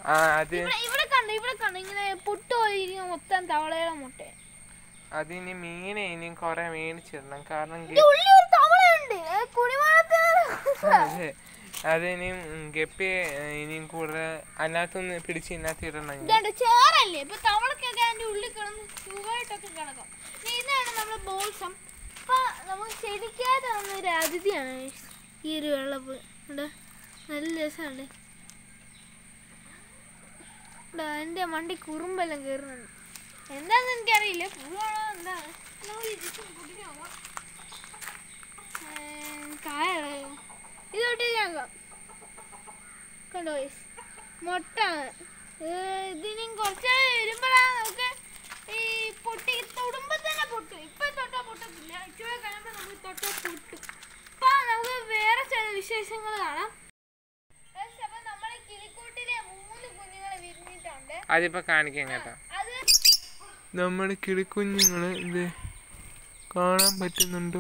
ആ അത് ഇവിടെ ഇവിടെ കണ്ടു ഇവിടെ കണ്ടു ഇങ്ങനെ പൊട്ടു പോയിരിക്കുന്ന മൊത്തം തവളയുടെ മുട്ട അതിനി മീനെ ഇനിയും കൊറേ മേടിച്ചിടണം കാരണം ഗ- ഇതിന്റെ ഉള്ളിൽ ഒരു തവളയുണ്ട് ഏ, കുടിമാനത്തിന് അതെ അതിനിയും ഗപ്പി ഇനിയും കൂടുതൽ അതിനകത്തുനിന്ന് പിടിച്ച് ഇതിനകത്ത് ഇടണം ഇനി. ഇതാണ്ട് ചേറല്ലേ ഇപ്പൊ തവളക്കൊക്കെ അതിന്റെ ഉള്ളിൽ കിടന്ന് സുഖമായിട്ടൊക്കെ കിടക്കാം ഇനി ഇതാണ് നമ്മുടെ ബോൾസം അപ്പൊ നമുക്ക് ചെടിക്കാതെ വന്ന ഒരു അതിഥിയാണ് guys. ഈ ഒരു വെള്ളപ്പ് ഉണ്ട് നല്ല രസമുണ്ട് എൻ്റെ മണ്ടി കുറുമ്പെല്ലാം കയറുന്നുണ്ട് എന്താന്ന് എനിക്കറിയില്ല പുഴുവാണോ എന്താണ് നമുക്ക് ഇത് കുടിക്കാൻ നോക്കാം. ഏം, കായ ഇളയോ? ഇത് തൊട്ട് നോക്കാം കണ്ടോ guys? മുട്ട ഇതിനും കുറച്ച് വരുമ്പോഴാണ് നമുക്ക് ഈ പൊട്ടി തൊടുമ്പോ തന്നെ പൊട്ടും ഇപ്പൊ തൊട്ടാ പൊട്ടത്തില്ല ഇച്ചിരി കഴിയുമ്പോ നമുക്ക് തൊട്ടാ പൊട്ടും അപ്പൊ നമുക്ക് വേറെ ചില വിശേഷങ്ങൾ കാണാം Guys, അപ്പൊ നമ്മുടെ കിളിക്കൂട്ടിലെ മൂന്ന് കുഞ്ഞുങ്ങളെ വിരിഞ്ഞിട്ടുണ്ട് അതിപ്പോ കാണിക്കാം കേട്ടോ അത് നമ്മുടെ കിളിക്കുഞ്ഞുങ്ങള് ഇത് കാണാൻ പറ്റുന്നുണ്ടോ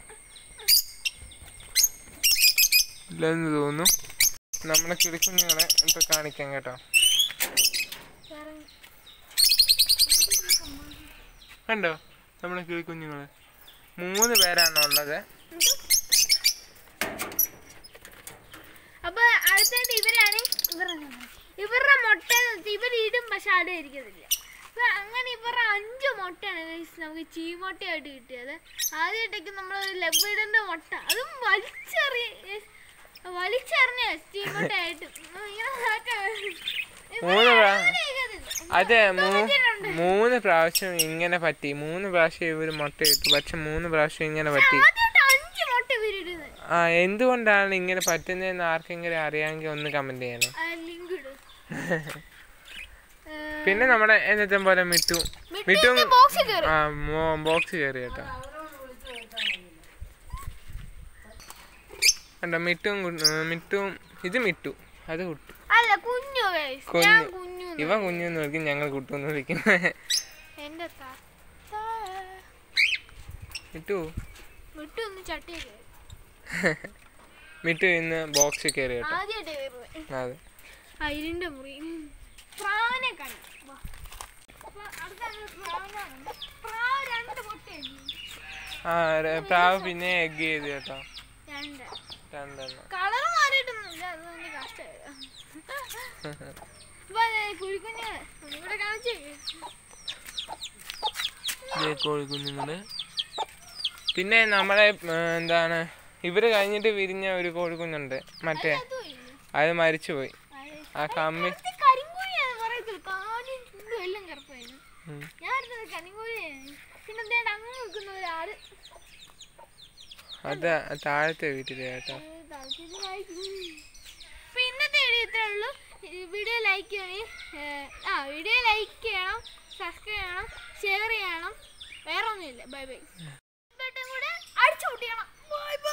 ഇല്ലെന്ന് തോന്നുന്നു നമ്മുടെ കിളിക്കുഞ്ഞുങ്ങളെ ഇപ്പൊ കാണിക്കാം കേട്ടോ വേറെ കണ്ടോ നമ്മുടെ കിളിക്കുഞ്ഞുങ്ങള് മൂന്ന് പേരാണ് ഉള്ളത് അപ്പൊ അടുത്തായിട്ട് ഇവരാണ് ഇവരാണ് ഇവരുടെ മുട്ട ഇവരിടും പക്ഷെ അവിടെ ഇരിക്കത്തില്ല അപ്പൊ അങ്ങനെ ഇവരുടെ അഞ്ച് മുട്ടയാണ് guys നമുക്ക് ചീമൊട്ടയായിട്ട് കിട്ടിയത് ആദ്യമായിട്ടൊക്കെ നമ്മൾ ലബിഡിന്റെ മുട്ട അതും വലിച്ചെറിയ guys, വലിച്ചെറിഞ്ഞ ചീമൊട്ടയായിട്ട് ഇങ്ങനെ മാറ്റാൻ മൂന്ന് പ്രാ- അങ്ങനെ ഇരിക്കത്തില്ല. അതെ മൂ പറ്റിയിട്ടുണ്ട്. മൂന്ന് പ്രാവശ്യം ഇങ്ങനെ പറ്റി മൂന്ന് പ്രാവശ്യം ഇവര് മുട്ട ഇട്ടു പക്ഷെ മൂന്ന് പ്രാവശ്യം ഇങ്ങനെ പറ്റി ആദ്യമായിട്ട് അഞ്ച് മുട്ട ഇവരിടുന്നത് ആ എന്തുകൊണ്ടാണ് ഇങ്ങനെ പറ്റുന്നതെന്ന് ആർക്കെങ്കിലും അറിയാമെങ്കിൽ ഒന്ന് കമന്റ് ചെയ്യണേ ലിങ്ക് ഇടും പിന്നെ നമ്മുടെ എന്നത്തെ പോലെ മിട്ടു മിട്ടു മിട്ടുവിന്റെ ബോക്സിൽ കയറി ആ ബോക്സ് കയറി കേട്ടോ കണ്ടോ മിട്ടും കു- ഏ, മിട്ടും ഇത് മിട്ടു അത് കുട്ടു അല്ല കുഞ്ഞു guys. കുഞ്ഞു. ഞാൻ കുഞ്ഞു ഇവൻ കുഞ്ഞെന്ന് വിളിക്കും ഞങ്ങൾ കുട്ടു എന്ന് വിളിക്കും എന്റെ തത്ത മിട്ടു വിട്ടു ഒന്ന് ചട്ടി മിട്ടു ഇന്ന് ബോക്സിൽ കയറി കേട്ടോ ആദ്യമായിട്ട് കയറുന്നത് അതെ അയിലിന്റെ മുറി പ്രാവിനെ കണ്ടു വാ. അപ്പൊ അടുത്താണ് പ്രാവിനാണ്. പ്രാവ് രണ്ട് മുട്ടയുണ്ട് ആ ര- പ്രാവ് പിന്നെ എഗ് ചെയ്ത് കേട്ടോ രണ്ട് രണ്ടെണ്ണം കളർ മാറിയിട്ടൊന്നുമില്ല അത് വലിയ കഷ്ടമായിരുന്നു അപ്പൊ കുഴിക്കുഞ്ഞ് ഇവിടെ കാണിച്ചേ ദേ കോഴിക്കുഞ്ഞുങ്ങള് പിന്നെ നമ്മളെ ഏ, എന്താണ് ഇവര് കഴിഞ്ഞിട്ട് വിരിഞ്ഞ ഒരു കോഴിക്കുഞ്ഞുണ്ട് മറ്റേ അത് മരിച്ചുപോയി ആ കമ്മി കരിങ്കോഴിയാണ് പറയത്തില്ല കാലും ചുണ്ടും എല്ലാം കറുപ്പായിരുന്നു ഉം. ഞാൻ എടുത്തത് കരിങ്കോഴിയാണ് പിന്നെ എന്തേണ്ട അങ്ങ് നിൽക്കുന്ന ഒരാള് അത് താഴത്തെ വീട്ടിലെ കേട്ടോ അപ്പൊ ഇന്നത്തെ വീഡിയോ ഇത്രേ ഉള്ളൂ വീഡിയോ ലൈക്ക് ചെയ്യണേ ഏഹ്, ആ വീഡിയോ ലൈക്ക് ചെയ്യണം സബ്സ്ക്രൈബ് ചെയ്യണം ഷെയർ ചെയ്യണം വേറെ ഒന്നുമില്ല ബൈ ബൈ കൂടെ അടിച്ചു പൊട്ടിക്കണം ബൈ ബൈ